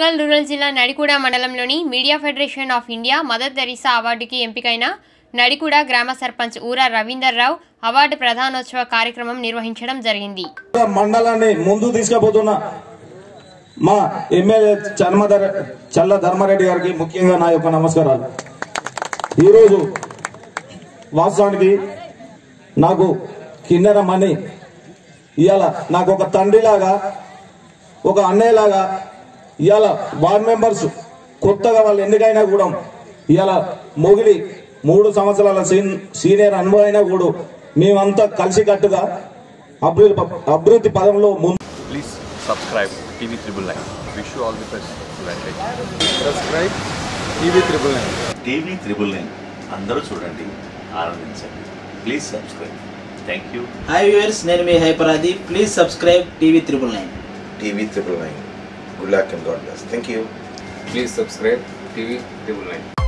Warangal rural జిల్లా నడికూడ మండలంలోని media federation of India Mother Teresa అవార్డుకి ఎంపికైన నడికూడ గ్రామ సర్పంచ్ ఊరా రవీందర్ రావు అవార్డు ప్రధానోత్సవ కార్యక్రమం నిర్వహించడం జరిగింది మండలాన్ని ముందు తీసుకుపోతున్న మా ఎమ్మెల్యే చర్మధర చల్ల ధర్మారెడ్డి గారికి ముఖ్యంగా నా యొక్క నమస్కారాలు ఈరోజు వాస్తవానికి నాకు కిన్నెర మణి ఇవాళ నాకు ఒక తండ్రిలాగా ఒక అన్నయ్యలాగా ఇవాళ వార్డ్ మెంబర్స్ కొత్తగా వాళ్ళు ఎన్నికైనా కూడా ఇవాళ మొగిలి మూడు సంవత్సరాల సీన్ సీనియర్ అనుభవం అయినా కూడా మేమంతా కలిసికట్టుగా అభివృద్ధి ప- అభివృద్ధి పదంలో ముందు Please subscribe TV Triple Nine. Wish you all the best. Advantage. Subscribe TV triple nine TV triple nine అందరూ చూడండి ఆనందించండి please subscribe thank you hi viewers నేను మీ హైపరాది please subscribe TV triple nine TV triple nine. Good luck and God bless. Thank you. Please subscribe TV triple nine